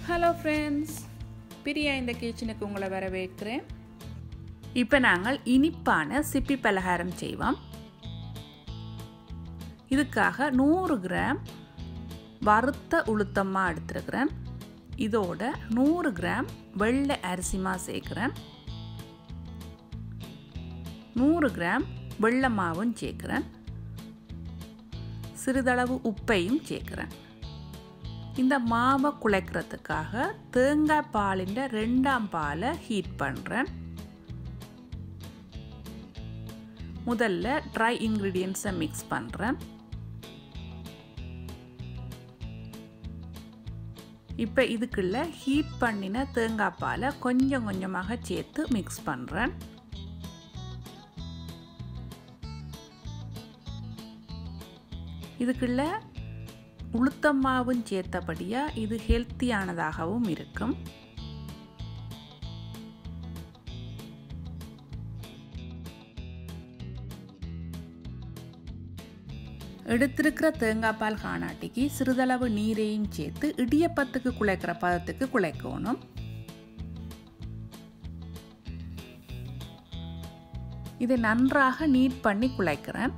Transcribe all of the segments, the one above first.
hello friends Priya இந்த கிச்சனுக்கு உங்களை வரவேற்கிறேன் இப்போ நாங்கள் இனிப்பான சிப்பி பலகாரம் செய்வோம் இதுக்காக நூறு கிராம் வறுத்த உளுத்தமாக எடுத்துருக்கிறேன் இதோட நூறு கிராம் வெள்ளை அரிசிமா சேர்க்குறேன் நூறு கிராம் வெள்ளை மாவும் சேர்க்குறேன் சிறிதளவு உப்பையும் சேர்க்குறேன் இந்த மாவை குழைக்கிறதுக்காக தேங்காய் பாலின் ரெண்டாம் பாலை ஹீட் பண்ணுறேன் முதல்ல ட்ரை இன்க்ரீடியன்ஸை மிக்ஸ் பண்ணுறேன் இப்போ இதுக்குள்ள ஹீட் பண்ணின தேங்காய் பாலை கொஞ்சம் கொஞ்சமாக சேர்த்து மிக்ஸ் பண்ணுறேன் இதுக்குள்ள உளுத்தம்மாவும் சேர்த்தபடியாக இது ஹெல்த்தியானதாகவும் இருக்கும் எடுத்திருக்கிற தேங்காய் பால் காணாட்டிக்கு சிறிதளவு நீரையும் சேர்த்து இடியப்பத்துக்கு குழைக்கிற பதத்துக்கு குழைக்கணும் இதை நன்றாக நீட் பண்ணி குழைக்கிறேன்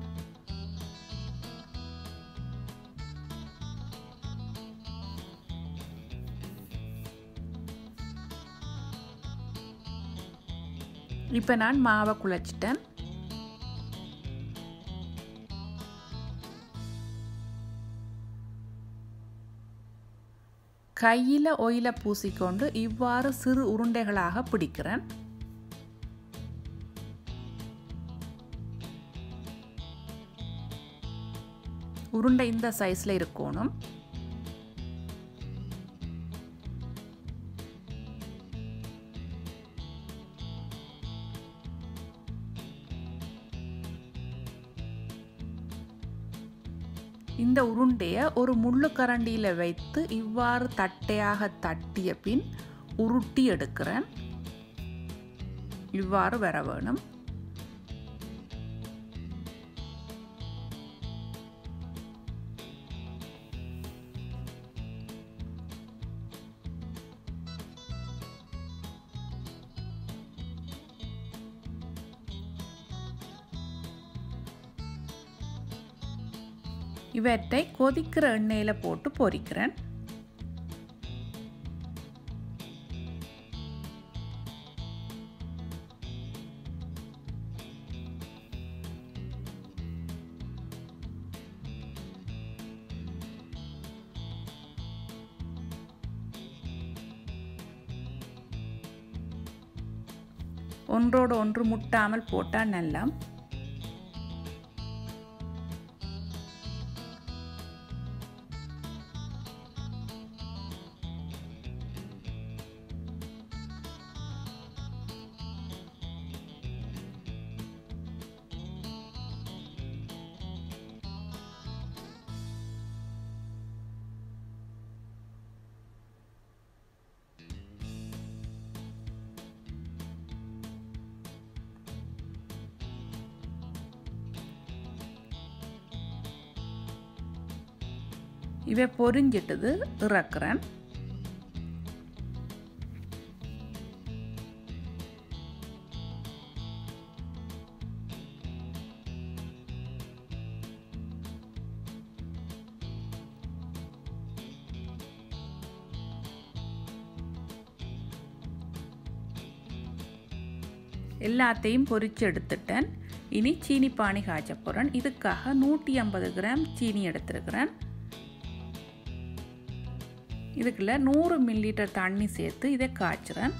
இப்போ நான் மாவை குழைச்சிட்டேன் கையில் ஒயில பூசிக்கொண்டு இவ்வாறு சிறு உருண்டைகளாக பிடிக்கிறேன் உருண்டை இந்த சைஸில் இருக்கணும் இந்த உருண்டையை ஒரு முள்ளு கரண்டியில் வைத்து இவ்வாறு தட்டையாக தட்டிய பின் உருட்டி எடுக்கிறேன் இவ்வாறு வர வேணும் இவற்றை கொதிக்கிற எண்ணெயில் போட்டு பொரிக்கிறேன் ஒன்றோடு ஒன்று முட்டாமல் போட்டால் நல்லா இவை பொரிஞ்சிட்டது இறக்குறேன் எல்லாத்தையும் பொரிச்சு எடுத்துட்டேன் இனி சீனி பானி காய்ச்ச போகிறேன் இதுக்காக நூற்றி ஐம்பது கிராம் சீனி எடுத்துருக்கிறேன் இதுக்குள்ள நூறு மில்லிலிட்டர் தண்ணி சேர்த்து இதை காய்ச்சுறேன்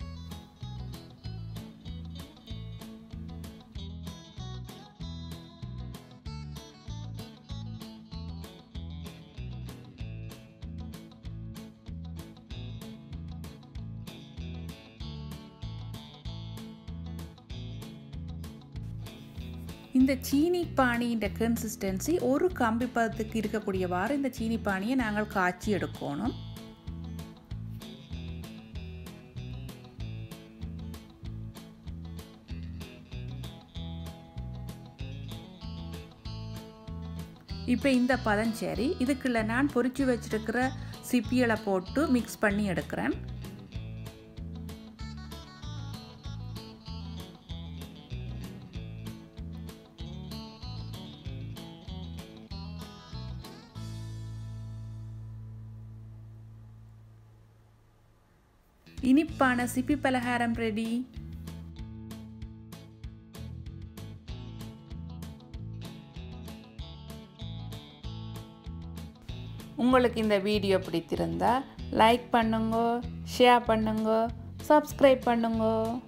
இந்த சீனி பானியின் கன்சிஸ்டன்சி ஒரு கம்பி பதத்துக்கு இருக்கக்கூடியவாறு இந்த சீனி பானியை நாங்கள் காய்ச்சி எடுக்கணும் இப்போ இந்த பதம் சரி இதுக்குள்ள நான் பொரிச்சு வச்சிருக்கிற சிப்பிகளை போட்டு மிக்ஸ் பண்ணி எடுக்கிறேன் இனிப்பான சிப்பி பலகாரம் ரெடி உங்களுக்கு இந்த வீடியோ பிடித்திருந்தா லைக் பண்ணுங்க ஷேர் பண்ணுங்க சப்ஸ்கிரைப் பண்ணுங்க